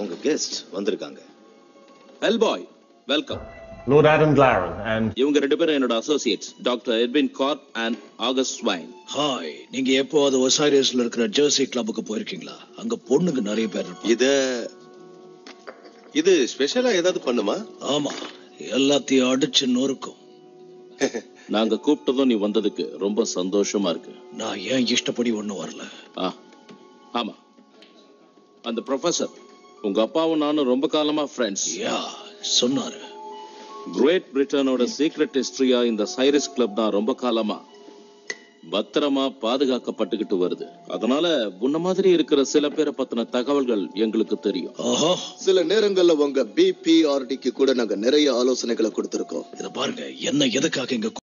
உங்க கெஸ்ட் வந்திருக்காங்க வெல்பாய் welcome Lord Adam Glaron and இவங்க ரெண்டு பேரும் என்னோட associates doctor Edwin Carp and August Swain hi நீங்க எப்போவாது ஒசாரியஸ்ல இருக்கிற ஜெர்சி கிளப்புக்கு போயிருக்கீங்களா அங்க பொண்ணுங்க நிறைய பேர் இருப்பாங்க இத இது ஸ்பெஷலா ஏதாவது பண்ணுமா ஆமா எல்லாத்தையும் அடிச்சு நொறுக்கும் நாங்க கூப்பிட்டதும் நீ வந்ததுக்கு ரொம்ப சந்தோஷமா இருக்கு நான் ஏன் இஷ்டப்படி ஒண்ணும் வரல ஆ ஆமா அந்த ப்ரொஃபசர் உங்க அப்பாவும் நானும் ரொம்ப காலமா ஃப்ரெண்ட்ஸ் யா சொன்னாரு கிரேட் பிரிட்டனோட சீக்ரெட் ஹிஸ்டரியா இந்த சைரஸ் கிளப் தான் ரொம்ப காலமா பத்திரமா பாதுகாக்கப்பட்டுக்கிட்டு வருது அதனால உன்ன மாதிரி இருக்கிற சில பேரை பத்தின தகவல்கள் எங்களுக்கு தெரியும் ஓஹோ சில நேரங்கள்ல உங்க பிபிஆர்டிக்கு கூட நாங்க நிறைய ஆலோசனைகளை கொடுத்திருக்கோம் இத பாருங்க என்ன எதுக்காக இங்க